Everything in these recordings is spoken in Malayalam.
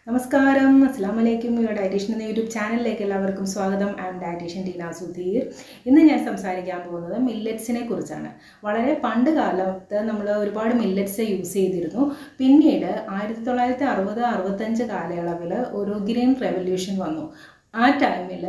നമസ്കാരം അസ്സാം വലൈക്കും യുവർ ഡയറ്റീഷ്യൻ എന്ന യൂട്യൂബ് ചാനലിലേക്ക് എല്ലാവർക്കും സ്വാഗതം I'm dietitian Teena Sudheer ഇന്ന് ഞാൻ സംസാരിക്കാൻ പോകുന്നത് മില്ലറ്റ്സിനെ കുറിച്ചാണ് വളരെ പണ്ട് കാലത്ത് നമ്മൾ ഒരുപാട് മില്ലറ്റ്സ് യൂസ് ചെയ്തിരുന്നു പിന്നീട് ആയിരത്തി തൊള്ളായിരത്തി അറുപത് അറുപത്തഞ്ച് കാലയളവിൽ ഒരു ഗ്രീൻ റെവല്യൂഷൻ വന്നു ആ ടൈമിൽ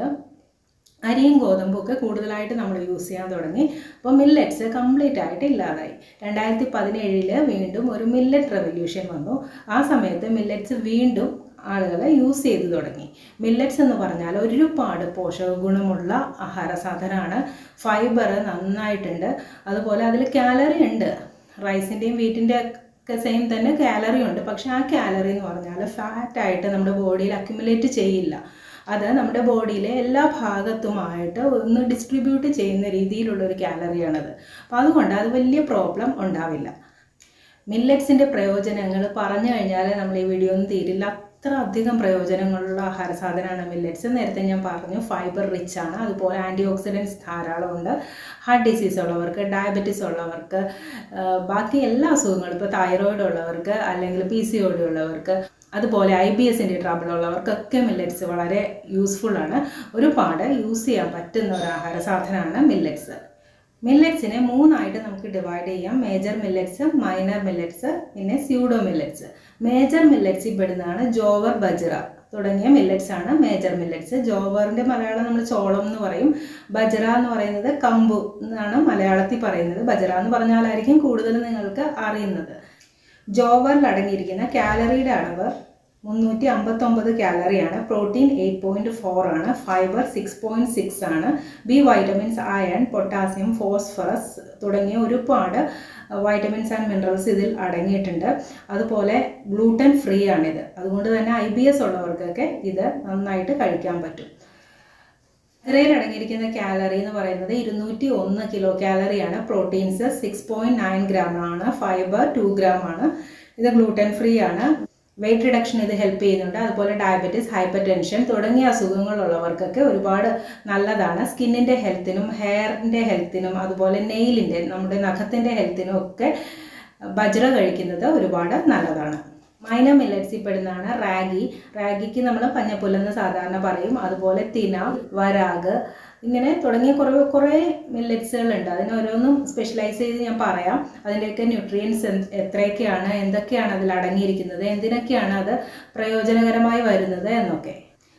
അരിയും ഗോതമ്പും ഒക്കെ കൂടുതലായിട്ട് നമ്മൾ യൂസ് ചെയ്യാൻ തുടങ്ങി അപ്പോൾ മില്ലറ്റ്സ് കംപ്ലീറ്റ് ആയിട്ട് ഇല്ലാതായി രണ്ടായിരത്തി പതിനേഴില് വീണ്ടും ഒരു മില്ലറ്റ് റെവല്യൂഷൻ വന്നു ആ സമയത്ത് മില്ലറ്റ്സ് വീണ്ടും ആളുകൾ യൂസ് ചെയ്തു തുടങ്ങി മില്ലറ്റ്സ് എന്ന് പറഞ്ഞാൽ ഒരുപാട് പോഷക ഗുണമുള്ള ആഹാര സാധനമാണ് ഫൈബർ നന്നായിട്ടുണ്ട് അതുപോലെ അതിൽ കാലറി ഉണ്ട് റൈസിൻ്റെയും വീറ്റിൻ്റെ ഒക്കെ സെയിം തന്നെ കാലറി ഉണ്ട് പക്ഷേ ആ കാലറി എന്ന് പറഞ്ഞാൽ ഫാറ്റായിട്ട് നമ്മുടെ ബോഡിയിൽ അക്യുമുലേറ്റ് ചെയ്യില്ല അത് നമ്മുടെ ബോഡിയിലെ എല്ലാ ഭാഗത്തുമായിട്ട് ഒന്ന് ഡിസ്ട്രിബ്യൂട്ട് ചെയ്യുന്ന രീതിയിലുള്ള ഒരു കാലറിയാണത് അപ്പോൾ അതുകൊണ്ട് അത് വലിയ പ്രോബ്ലം ഉണ്ടാവില്ല മില്ലറ്റ്സിൻ്റെ പ്രയോജനങ്ങൾ പറഞ്ഞു കഴിഞ്ഞാൽ നമ്മൾ ഈ വീഡിയോ ഒന്നും തീരില്ല അത്ര അധികം പ്രയോജനങ്ങളുള്ള ആഹാര സാധനമാണ് മില്ലറ്റ്സ് നേരത്തെ ഞാൻ പറഞ്ഞു ഫൈബർ റിച്ച് ആണ് അതുപോലെ ആൻറ്റി ഓക്സിഡൻസ് ധാരാളമുണ്ട് ഹാർട്ട് ഡിസീസ് ഉള്ളവർക്ക് ഡയബറ്റീസ് ഉള്ളവർക്ക് ബാക്കി എല്ലാ അസുഖങ്ങളും ഇപ്പോൾ തൈറോയിഡ് ഉള്ളവർക്ക് അല്ലെങ്കിൽ പി സി ഒ ഡി ഉള്ളവർക്ക് അതുപോലെ ഐ ബി എസിൻ്റെ ട്രബിൾ ഉള്ളവർക്കൊക്കെ മില്ലറ്റ്സ് വളരെ യൂസ്ഫുൾ ആണ് ഒരുപാട് യൂസ് ചെയ്യാൻ പറ്റുന്ന ഒരു ആഹാര സാധനമാണ് മില്ലറ്റ്സ് മില്ലറ്റ്സിനെ മൂന്നായിട്ട് നമുക്ക് ഡിവൈഡ് ചെയ്യാം മേജർ മില്ലറ്റ്സ് മൈനർ മില്ലറ്റ്സ് പിന്നെ സ്യൂഡോ മില്ലറ്റ്സ് മേജർ മില്ലറ്റ്സിൽ പെടുന്നതാണ് ജോവർ ബജ്റ തുടങ്ങിയ മില്ലറ്റ്സ് ആണ് മേജർ മില്ലറ്റ്സ് ജോവറിൻ്റെ മലയാളം നമ്മൾ ചോളം എന്ന് പറയും ബജ്റ എന്ന് പറയുന്നത് കമ്പു എന്നാണ് മലയാളത്തിൽ പറയുന്നത് ബജ്റ എന്ന് പറഞ്ഞാലായിരിക്കും കൂടുതൽ നിങ്ങൾക്ക് അറിയുന്നത് ജോവറിൽ അടങ്ങിയിരിക്കുന്ന കാലറിയുടെ അളവ് മുന്നൂറ്റി അമ്പത്തൊമ്പത് കാലറിയാണ് പ്രോട്ടീൻ എയ്റ്റ് പോയിൻറ്റ് ഫോർ ആണ് ഫൈബർ സിക്സ് പോയിൻറ്റ് സിക്സ് ആണ് B vitamins iron potassium phosphorus തുടങ്ങിയ ഒരുപാട് വൈറ്റമിൻസ് ആൻഡ് മിനറൽസ് ഇതിൽ അടങ്ങിയിട്ടുണ്ട് അതുപോലെ ഗ്ലൂട്ടൻ ഫ്രീ ആണിത് അതുകൊണ്ട് തന്നെ ഐ ബി എസ് ഉള്ളവർക്കൊക്കെ ഇത് നന്നായിട്ട് കഴിക്കാൻ പറ്റും ഇറയിൽ അടങ്ങിയിരിക്കുന്ന കാലറി എന്ന് പറയുന്നത് ഇരുന്നൂറ്റി ഒന്ന് കിലോ കാലറിയാണ് proteins six point nine gram ആണ് ഫൈബർ ടു ഗ്രാം ആണ് ഇത് ഗ്ലൂട്ടൻ ഫ്രീ ആണ് വെയിറ്റ് റിഡക്ഷൻ ഇത് ഹെൽപ്പ് ചെയ്യുന്നുണ്ട് അതുപോലെ ഡയബറ്റീസ് ഹൈപ്പർ ടെൻഷൻ തുടങ്ങിയ അസുഖങ്ങളുള്ളവർക്കൊക്കെ ഒരുപാട് നല്ലതാണ് സ്കിന്നിൻ്റെ ഹെൽത്തിനും ഹെയറിൻ്റെ ഹെൽത്തിനും അതുപോലെ നെയിലിൻ്റെ നമ്മുടെ നഖത്തിൻ്റെ ഹെൽത്തിനും ഒക്കെ ബജ്ര കഴിക്കുന്നത് ഒരുപാട് നല്ലതാണ് മൈനർ മില്ലറ്റ്സിൽ പെടുന്നതാണ് റാഗി റാഗിക്ക് നമ്മൾ പഞ്ഞപ്പുല്ലെന്ന് സാധാരണ പറയും അതുപോലെ തിന വരാഗ് ഇങ്ങനെ തുടങ്ങിയ കുറേ കുറേ മില്ലറ്റ്സുകളുണ്ട് അതിന് ഓരോന്നും സ്പെഷ്യലൈസ് ചെയ്ത് ഞാൻ പറയാം അതിൻ്റെയൊക്കെ ന്യൂട്രിയൻസ് എത്രയൊക്കെയാണ് എന്തൊക്കെയാണ് അതിൽ അടങ്ങിയിരിക്കുന്നത് എന്തിനൊക്കെയാണ് അത് പ്രയോജനകരമായി വരുന്നത് എന്നൊക്കെ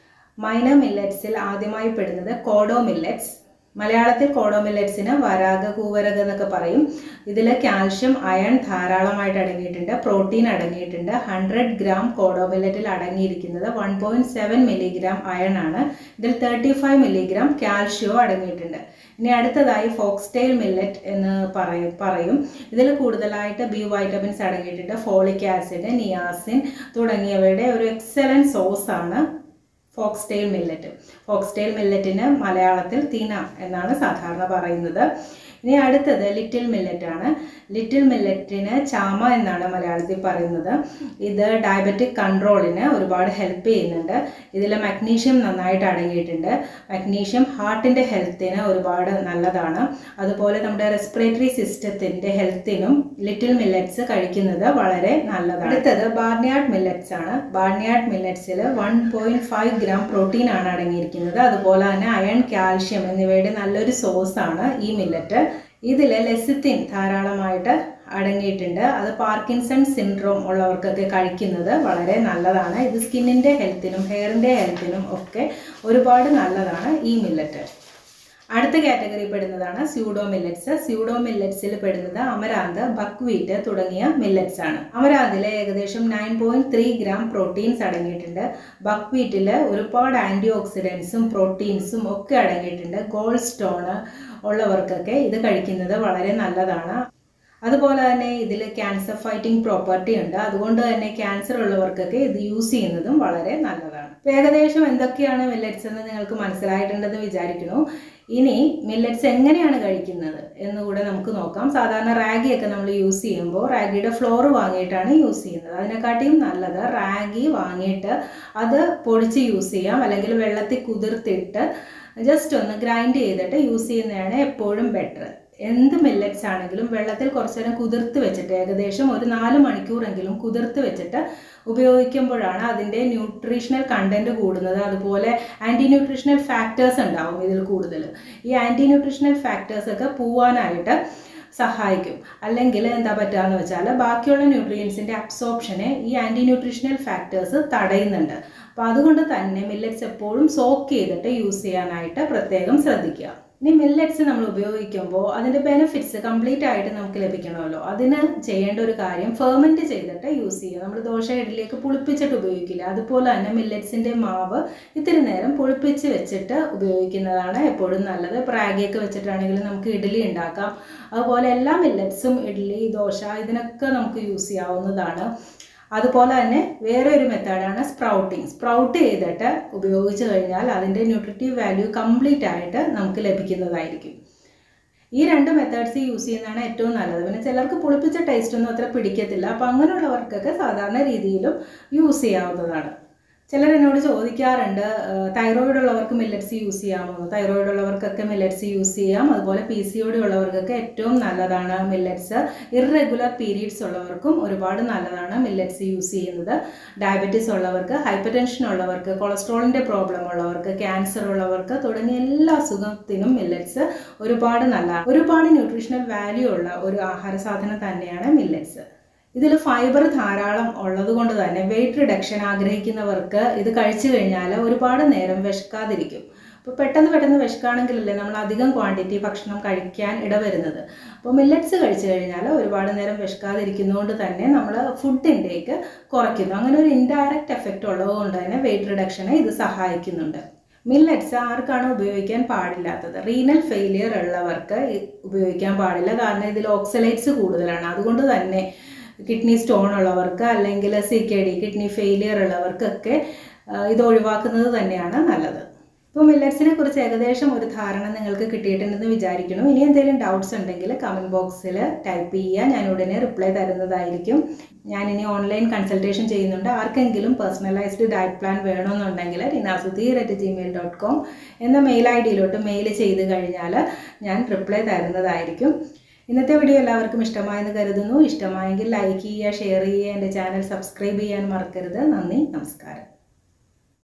മൈനർ മില്ലറ്റ്സിൽ ആദ്യമായി പെടുന്നത് കോഡോ മില്ലറ്റ്സ് മലയാളത്തിൽ കോഡോ മില്ലറ്റ്സിന് വരാഗ കൂവരക എന്നൊക്കെ പറയും ഇതിൽ കാൽഷ്യം അയൺ ധാരാളമായിട്ട് അടങ്ങിയിട്ടുണ്ട് പ്രോട്ടീൻ അടങ്ങിയിട്ടുണ്ട് ഹൺഡ്രഡ് ഗ്രാം കോഡോ മില്ലറ്റിൽ അടങ്ങിയിരിക്കുന്നത് one point seven milligram iron ആണ് ഇതിൽ തേർട്ടി ഫൈവ് മില്ലിഗ്രാം കാൽഷ്യോ അടങ്ങിയിട്ടുണ്ട് ഇനി അടുത്തതായി ഫോക്സ്റ്റൈൽ മില്ലറ്റ് എന്ന് പറയും പറയും ഇതിൽ കൂടുതലായിട്ട് ബി വൈറ്റമിൻസ് അടങ്ങിയിട്ടുണ്ട് ഫോളിക് ആസിഡ് നിയാസിൻ തുടങ്ങിയവയുടെ ഒരു എക്സലൻറ്റ് സോഴ്സ് ആണ് ഫോക്സ്റ്റെയിൽ മില്ലറ്റ് ഫോക്സ്റ്റെയിൽ മില്ലറ്റിന് മലയാളത്തിൽ തീന എന്നാണ് സാധാരണ പറയുന്നത് ഇനി അടുത്തത് ലിറ്റിൽ മില്ലറ്റ് ആണ് ലിറ്റിൽ മില്ലറ്റിന് ചാമ എന്നാണ് മലയാളത്തിൽ പറയുന്നത് ഇത് ഡയബറ്റിക് കൺട്രോളിന് ഒരുപാട് ഹെൽപ്പ് ചെയ്യുന്നുണ്ട് ഇതിൽ മഗ്നീഷ്യം നന്നായിട്ട് അടങ്ങിയിട്ടുണ്ട് മഗ്നീഷ്യം ഹാർട്ടിൻ്റെ ഹെൽത്തിന് ഒരുപാട് നല്ലതാണ് അതുപോലെ നമ്മുടെ റെസ്പിറേറ്ററി സിസ്റ്റത്തിൻ്റെ ഹെൽത്തിനും ലിറ്റിൽ മില്ലറ്റ്സ് കഴിക്കുന്നത് വളരെ നല്ലതാണ് അടുത്തത് ബാർണിയാഡ് മില്ലറ്റ്സ് ആണ് ബാർണിയാഡ് മില്ലറ്റ്സിൽ one point five gram protein ആണ് അടങ്ങിയിരിക്കുന്നത് അതുപോലെ തന്നെ അയൺ കാൽഷ്യം എന്നിവയുടെ നല്ലൊരു സോഴ്സാണ് ഈ മില്ലറ്റ് ഇതിൽ ലെസിത്തിൻ ധാരാളമായിട്ട് അടങ്ങിയിട്ടുണ്ട് അത് പാർക്കിൻസൺ സിൻഡ്രോം ഉള്ളവർക്കൊക്കെ കഴിക്കുന്നത് വളരെ നല്ലതാണ് ഇത് സ്കിന്നിൻ്റെ ഹെൽത്തിനും ഹെയറിൻ്റെ ഹെൽത്തിനും ഒക്കെ ഒരുപാട് നല്ലതാണ് ഈ മില്ലറ്റ് അടുത്ത കാറ്റഗറി പെടുന്നതാണ് സ്യൂഡോ മില്ലറ്റ്സ് സ്യൂഡോ മില്ലറ്റ്സിൽ പെടുന്നത് അമരാന്ത് ബക്വീറ്റ് തുടങ്ങിയ മില്ലറ്റ്സ് ആണ് അമരാന്തിൽ ഏകദേശം nine point three gram proteins അടങ്ങിയിട്ടുണ്ട് ബക്വീറ്റിൽ ഒരുപാട് ആൻറ്റി ഓക്സിഡൻസും പ്രോട്ടീൻസും ഒക്കെ അടങ്ങിയിട്ടുണ്ട് ഗോൾഡ് സ്റ്റോണ് ഉള്ളവർക്കൊക്കെ ഇത് കഴിക്കുന്നത് വളരെ നല്ലതാണ് അതുപോലെ തന്നെ ഇതിൽ ക്യാൻസർ ഫൈറ്റിംഗ് പ്രോപ്പർട്ടി ഉണ്ട് അതുകൊണ്ട് തന്നെ ക്യാൻസർ ഉള്ളവർക്കൊക്കെ ഇത് യൂസ് ചെയ്യുന്നതും വളരെ നല്ലതാണ് അപ്പോൾ ഏകദേശം എന്തൊക്കെയാണ് മില്ലറ്റ്സ് എന്ന് നിങ്ങൾക്ക് മനസ്സിലായിട്ടുണ്ടെന്ന് വിചാരിക്കുന്നു ഇനി മില്ലറ്റ്സ് എങ്ങനെയാണ് കഴിക്കുന്നത് എന്നുകൂടെ നമുക്ക് നോക്കാം സാധാരണ റാഗിയൊക്കെ നമ്മൾ യൂസ് ചെയ്യുമ്പോൾ റാഗിയുടെ ഫ്ലോർ വാങ്ങിയിട്ടാണ് യൂസ് ചെയ്യുന്നത് അതിനെക്കാട്ടിയും നല്ലത് റാഗി വാങ്ങിയിട്ട് അത് പൊടിച്ച് യൂസ് ചെയ്യാം അല്ലെങ്കിൽ വെള്ളത്തിൽ കുതിർത്തിട്ട് ജസ്റ്റ് ഒന്ന് ഗ്രൈൻഡ് ചെയ്തിട്ട് യൂസ് ചെയ്യുന്നതാണ് എപ്പോഴും ബെറ്റർ എന്ത് മില്ലറ്റ്സ് ആണെങ്കിലും വെള്ളത്തിൽ കുറച്ച് നേരം കുതിർത്ത് വെച്ചിട്ട് ഏകദേശം ഒരു നാല് മണിക്കൂറെങ്കിലും കുതിർത്ത് വെച്ചിട്ട് ഉപയോഗിക്കുമ്പോഴാണ് അതിൻ്റെ ന്യൂട്രീഷണൽ കണ്ടന്റ് കൂടുന്നത് അതുപോലെ ആൻറ്റി ന്യൂട്രീഷണൽ ഫാക്ടേഴ്സ് ഉണ്ടാവും ഇതിൽ കൂടുതൽ ഈ ആൻറ്റി ന്യൂട്രീഷണൽ ഫാക്ടേഴ്സ് ഒക്കെ പോവാനായിട്ട് സഹായിക്കും അല്ലെങ്കിൽ എന്താ പറ്റുകയെന്ന് വെച്ചാൽ ബാക്കിയുള്ള ന്യൂട്രിയൻസിൻ്റെ അബ്സോർപ്ഷനെ ഈ ആൻറ്റി ന്യൂട്രീഷണൽ ഫാക്ടേഴ്സ് തടയുന്നുണ്ട് അപ്പോൾ അതുകൊണ്ട് തന്നെ മില്ലറ്റ്സ് എപ്പോഴും സോക്ക് ചെയ്തിട്ട് യൂസ് ചെയ്യാനായിട്ട് പ്രത്യേകം ശ്രദ്ധിക്കുക ഇനി മില്ലറ്റ്സ് നമ്മൾ ഉപയോഗിക്കുമ്പോൾ അതിൻ്റെ ബെനിഫിറ്റ്സ് കംപ്ലീറ്റ് ആയിട്ട് നമുക്ക് ലഭിക്കണമല്ലോ അതിന് ചെയ്യേണ്ട ഒരു കാര്യം ഫെർമെൻറ്റ് ചെയ്തിട്ട് യൂസ് ചെയ്യുക നമ്മൾ ദോശ ഇഡലിയൊക്കെ പുളിപ്പിച്ചിട്ട് ഉപയോഗിക്കില്ല അതുപോലെ തന്നെ മില്ലറ്റ്സിൻ്റെ മാവ് ഇത്തിരി നേരം പുളിപ്പിച്ച് വെച്ചിട്ട് ഉപയോഗിക്കുന്നതാണ് എപ്പോഴും നല്ലത് പ്രാഗിയൊക്കെ വെച്ചിട്ടാണെങ്കിലും നമുക്ക് ഇഡലി ഉണ്ടാക്കാം അതുപോലെ എല്ലാ മില്ലറ്റ്സും ഇഡ്ഡലി ദോശ ഇതിനൊക്കെ നമുക്ക് യൂസ് ചെയ്യാവുന്നതാണ് അതുപോലെ തന്നെ വേറെ ഒരു മെത്തേഡാണ് സ്പ്രൗട്ടിങ് സ്പ്രൗട്ട് ചെയ്തിട്ട് ഉപയോഗിച്ച് കഴിഞ്ഞാൽ അതിൻ്റെ ന്യൂട്രിറ്റീവ് വാല്യൂ കംപ്ലീറ്റ് ആയിട്ട് നമുക്ക് ലഭിക്കുന്നതായിരിക്കും ഈ രണ്ട് മെത്തേഡ്സ് യൂസ് ചെയ്യുന്നതാണ് ഏറ്റവും നല്ലത് പിന്നെ ചിലർക്ക് പുളിപ്പിച്ച ടേസ്റ്റ് ഒന്നും അത്ര പിടിക്കത്തില്ല അപ്പം അങ്ങനെയുള്ളവർക്കൊക്കെ സാധാരണ രീതിയിലും യൂസ് ചെയ്യാവുന്നതാണ് ചിലർ എന്നോട് ചോദിക്കാറുണ്ട് തൈറോയിഡ് ഉള്ളവർക്ക് മില്ലറ്റ്സ് യൂസ് ചെയ്യാമോ തൈറോയിഡ് ഉള്ളവർക്കൊക്കെ മില്ലറ്റ്സ് യൂസ് ചെയ്യാം അതുപോലെ പി സി ഒ ഡി ഉള്ളവർക്കൊക്കെ ഏറ്റവും നല്ലതാണ് മില്ലറ്റ്സ് ഇറഗുലർ പീരീഡ്സ് ഉള്ളവർക്കും ഒരുപാട് നല്ലതാണ് മില്ലറ്റ്സ് യൂസ് ചെയ്യുന്നത് ഡയബറ്റീസ് ഉള്ളവർക്ക് ഹൈപ്പർ ടെൻഷൻ ഉള്ളവർക്ക് കൊളസ്ട്രോളിൻ്റെ പ്രോബ്ലം ഉള്ളവർക്ക് ക്യാൻസർ ഉള്ളവർക്ക് തുടങ്ങിയ എല്ലാ അസുഖത്തിനും മില്ലറ്റ്സ് ഒരുപാട് നല്ല ഒരുപാട് ന്യൂട്രീഷണൽ വാല്യൂ ഉള്ള ഒരു ആഹാര സാധനം തന്നെയാണ് മില്ലറ്റ്സ് ഇതിൽ ഫൈബർ ധാരാളം ഉള്ളത് കൊണ്ട് തന്നെ വെയിറ്റ് റിഡക്ഷൻ ആഗ്രഹിക്കുന്നവർക്ക് ഇത് കഴിച്ചു കഴിഞ്ഞാൽ ഒരുപാട് നേരം വിശക്കാതിരിക്കും അപ്പോൾ പെട്ടെന്ന് പെട്ടെന്ന് വിശക്കാണെങ്കിലല്ലേ നമ്മൾ അധികം ക്വാണ്ടിറ്റി ഭക്ഷണം കഴിക്കാൻ ഇടവരുന്നത് അപ്പോൾ മില്ലറ്റ്സ് കഴിച്ചു കഴിഞ്ഞാൽ ഒരുപാട് നേരം വിശക്കാതിരിക്കുന്നതുകൊണ്ട് തന്നെ നമ്മൾ ഫുഡ് ഇൻടേക്ക് കുറയ്ക്കുന്നു അങ്ങനെ ഒരു ഇൻഡയറക്റ്റ് എഫക്റ്റ് ഉള്ളതുകൊണ്ട് തന്നെ വെയിറ്റ് റിഡക്ഷനെ ഇത് സഹായിക്കുന്നുണ്ട് മില്ലറ്റ്സ് ആർക്കാണ് ഉപയോഗിക്കാൻ പാടില്ലാത്തത് റീനൽ ഫെയിലിയർ ഉള്ളവർക്ക് ഉപയോഗിക്കാൻ പാടില്ല കാരണം ഇതിൽ ഓക്സലൈറ്റ്സ് കൂടുതലാണ് അതുകൊണ്ട് തന്നെ കിഡ്നി സ്റ്റോൺ ഉള്ളവർക്ക് അല്ലെങ്കിൽ C K D kidney failure ഉള്ളവർക്കൊക്കെ ഇത് ഒഴിവാക്കുന്നത് തന്നെയാണ് നല്ലത് ഇപ്പോൾ മില്ലറ്റ്സിനെ കുറിച്ച് ഏകദേശം ഒരു ധാരണ നിങ്ങൾക്ക് കിട്ടിയിട്ടുണ്ടെന്ന് വിചാരിക്കുന്നു ഇനി എന്തെങ്കിലും ഡൗട്ട്സ് ഉണ്ടെങ്കിൽ കമൻറ്റ് ബോക്സിൽ ടൈപ്പ് ചെയ്യുക ഞാൻ ഉടനെ റിപ്ലൈ തരുന്നതായിരിക്കും ഞാനിനി ഓൺലൈൻ കൺസൾട്ടേഷൻ ചെയ്യുന്നുണ്ട് ആർക്കെങ്കിലും പേഴ്സണലൈസ്ഡ് ഡയറ്റ് പ്ലാൻ വേണമെന്നുണ്ടെങ്കിൽ Reenasudheer at Gmail dot com എന്ന മെയിൽ ഐ ഡിയിലോട്ട് മെയിൽ ചെയ്ത് കഴിഞ്ഞാൽ ഞാൻ റിപ്ലൈ തരുന്നതായിരിക്കും ഇന്നത്തെ വീഡിയോ എല്ലാവർക്കും ഇഷ്ടമായെന്ന് കരുതുന്നു ഇഷ്ടമായെങ്കിൽ ലൈക്ക് ചെയ്യുക ഷെയർ ചെയ്യുക എൻ്റെ ചാനൽ സബ്സ്ക്രൈബ് ചെയ്യാൻ മറക്കരുത് നന്ദി നമസ്കാരം